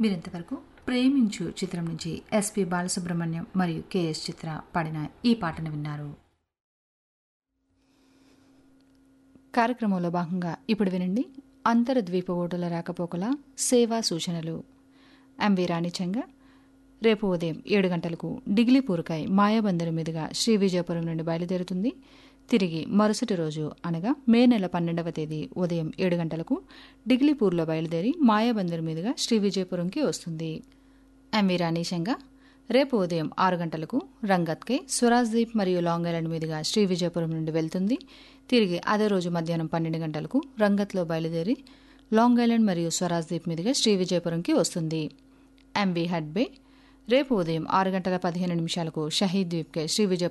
మీరింతవరకు ప్రేమించు చిత్రం నుంచి ఎస్పి బాలసుబ్రహ్మణ్యం మరియు కెఎస్ చిత్ర పాడిన ఈ పాటను విన్నారు కార్యక్రమంలో భాగంగా ఇప్పుడు వినండి అంతర్ద్వీప ఓటుల రాకపోకల సేవా సూచనలు ఎంవి రాణిచంగ రేపు ఉదయం ఏడు గంటలకు డిగ్లీపూర్కై మాయాబందరు మీదుగా శ్రీ విజయపురం నుండి బయలుదేరుతుంది తిరిగి మరుసటి రోజు అనగా మే నెల పన్నెండవ తేదీ ఉదయం ఏడు గంటలకు డిగ్లీపూర్లో బయలుదేరి మాయాబందరు మీదుగా శ్రీ విజయపురంకి వస్తుంది ఎంవి రాణీశంగా రేపు ఉదయం ఆరు గంటలకు రంగత్కే స్వరాజ్దీప్ మరియు లాంగ్ ఐలాండ్ మీదుగా శ్రీ విజయపురం నుండి వెళ్తుంది తిరిగి అదే రోజు మధ్యాహ్నం పన్నెండు గంటలకు రంగత్లో బయలుదేరి లాంగ్ ఐలాండ్ మరియు స్వరాజ్దీప్ మీదుగా శ్రీ విజయపురంకి వస్తుంది ఎంవి హడ్బే రేపు ఉదయం ఆరు గంటల పదిహేను నిమిషాలకు షహీద్ ద్వీప్కే శ్రీ విజయపురం